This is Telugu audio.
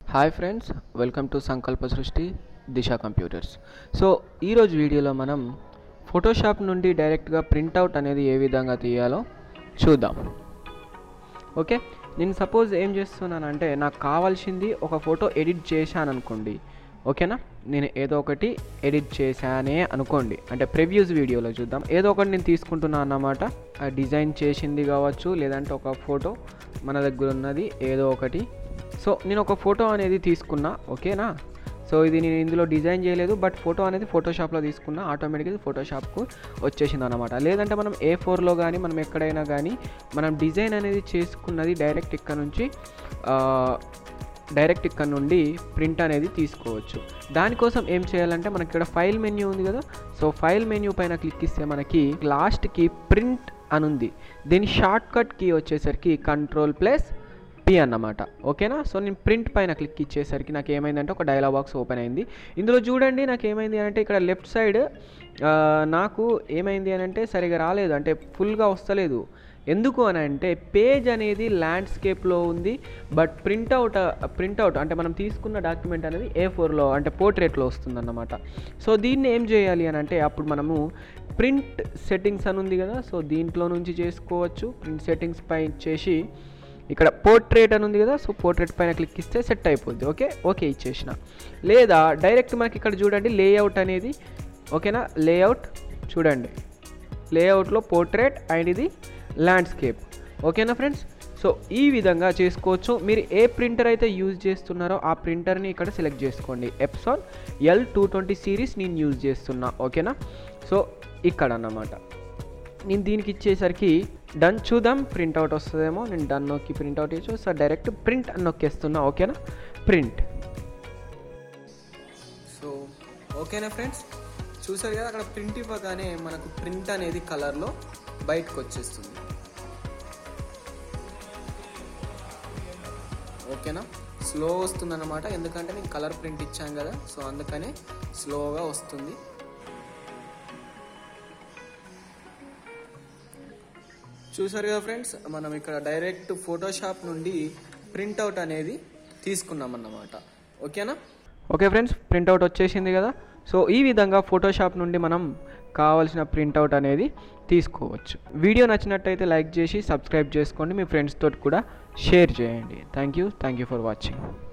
హాయ్ ఫ్రెండ్స్ వెల్కమ్ టు సంకల్ప సృష్టి దిశ కంప్యూటర్స్ సో ఈరోజు వీడియోలో మనం ఫోటోషాప్ నుండి డైరెక్ట్గా ప్రింట్అవుట్ అనేది ఏ విధంగా తీయాలో చూద్దాం ఓకే నేను సపోజ్ ఏం చేస్తున్నానంటే నాకు కావాల్సింది ఒక ఫోటో ఎడిట్ చేశాను అనుకోండి ఓకేనా నేను ఏదో ఒకటి ఎడిట్ చేశానే అనుకోండి అంటే ప్రివ్యూస్ వీడియోలో చూద్దాం ఏదో ఒకటి నేను తీసుకుంటున్నాను అన్నమాట ఆ డిజైన్ చేసింది కావచ్చు లేదంటే ఒక ఫోటో మన దగ్గర ఉన్నది ఏదో ఒకటి సో నేను ఒక ఫోటో అనేది తీసుకున్నా ఓకేనా సో ఇది నేను ఇందులో డిజైన్ చేయలేదు బట్ ఫోటో అనేది ఫోటోషాప్లో తీసుకున్నా ఆటోమేటిక్గా ఫోటోషాప్కు వచ్చేసింది అనమాట లేదంటే మనం ఏ ఫోర్లో కానీ మనం ఎక్కడైనా కానీ మనం డిజైన్ అనేది చేసుకున్నది డైరెక్ట్ ఇక్కడ నుంచి ఆ, డైరెక్ట్ ఇక్కడ నుండి ప్రింట్ అనేది తీసుకోవచ్చు దానికోసం ఏం చేయాలంటే మనకి ఇక్కడ ఫైల్ మెన్యూ ఉంది కదా సో ఫైల్ మెన్యూ పైన క్లిక్ ఇస్తే మనకి లాస్ట్కి ప్రింట్ అని ఉంది దీని షార్ట్ కట్ కీ వచ్చేసరికి కంట్రోల్ ప్లస్ పి అన్నమాట ఓకేనా సో నేను ప్రింట్ పైన క్లిక్ ఇచ్చేసరికి నాకు ఏమైందంటే ఒక డైలాగ్ బాక్స్ ఓపెన్ అయింది ఇందులో చూడండి నాకు ఏమైంది అని అంటే ఇక్కడ లెఫ్ట్ సైడ్ నాకు ఏమైంది అని అంటే సరిగా రాలేదు అంటే ఫుల్గా వస్తలేదు ఎందుకు అని అంటే పేజ్ అనేది ల్యాండ్స్కేప్లో ఉంది బట్ ప్రింట్అవుట్ ప్రింట్అవుట్ అంటే మనం తీసుకున్న డాక్యుమెంట్ అనేది ఏ ఫోర్లో అంటే పోర్ట్రేట్లో వస్తుందన్నమాట సో దీన్ని ఏం చేయాలి అని అంటే అప్పుడు మనము ప్రింట్ సెట్టింగ్స్ అని ఉంది కదా సో దీంట్లో నుంచి చేసుకోవచ్చు ప్రింట్ సెట్టింగ్స్ పై చేసి ఇక్కడ పోర్ట్రేట్ అని ఉంది కదా సో పోర్ట్రేట్ పైన క్లిక్ ఇస్తే సెట్ అయిపోద్ది ఓకే ఓకే ఇచ్చేసిన లేదా డైరెక్ట్ మనకి ఇక్కడ చూడండి లేఅవుట్ అనేది ఓకేనా లేఅవుట్ చూడండి లేఅవుట్లో పోర్ట్రేట్ అండ్ ఇది ల్యాండ్స్కేప్ ఓకేనా ఫ్రెండ్స్ సో ఈ విధంగా చేసుకోవచ్చు మీరు ఏ ప్రింటర్ అయితే యూజ్ చేస్తున్నారో ఆ ప్రింటర్ని ఇక్కడ సెలెక్ట్ చేసుకోండి Epson L two twenty series నేను యూజ్ చేస్తున్నా ఓకేనా సో ఇక్కడ అన్నమాట నేను దీనికి ఇచ్చేసరికి డన్ చూద్దాం ప్రింట్అవుట్ వస్తుందేమో నేను డన్ నొక్కి ప్రింట్అవుట్ ఇచ్చు సో డైరెక్ట్ ప్రింట్ అని నొక్కేస్తున్నా ఓకేనా ప్రింట్ సో ఓకేనా ఫ్రెండ్స్ చూసారు కదా అక్కడ ప్రింట్ ఇవ్వగానే మనకు ప్రింట్ అనేది కలర్లో బయటకు వచ్చేస్తుంది ఓకేనా స్లో వస్తుంది అనమాట ఎందుకంటే నేను కలర్ ప్రింట్ ఇచ్చాను కదా సో అందుకనే స్లోగా వస్తుంది చూసారు కదా ఫ్రెండ్స్ మనం ఇక్కడ డైరెక్ట్ ఫోటోషాప్ నుండి ప్రింట్అవుట్ అనేది తీసుకున్నాం అన్నమాట ఓకేనా ఓకే ఫ్రెండ్స్ ప్రింట్అవుట్ వచ్చేసింది కదా సో ఈ విధంగా ఫోటోషాప్ నుండి మనం కావాల్సిన ప్రింట్అవుట్ అనేది తీసుకోవచ్చు వీడియో నచ్చినట్టయితే లైక్ చేసి సబ్స్క్రైబ్ చేసుకోండి మీ ఫ్రెండ్స్ తోటి కూడా షేర్ చేయండి thank you thank you for watching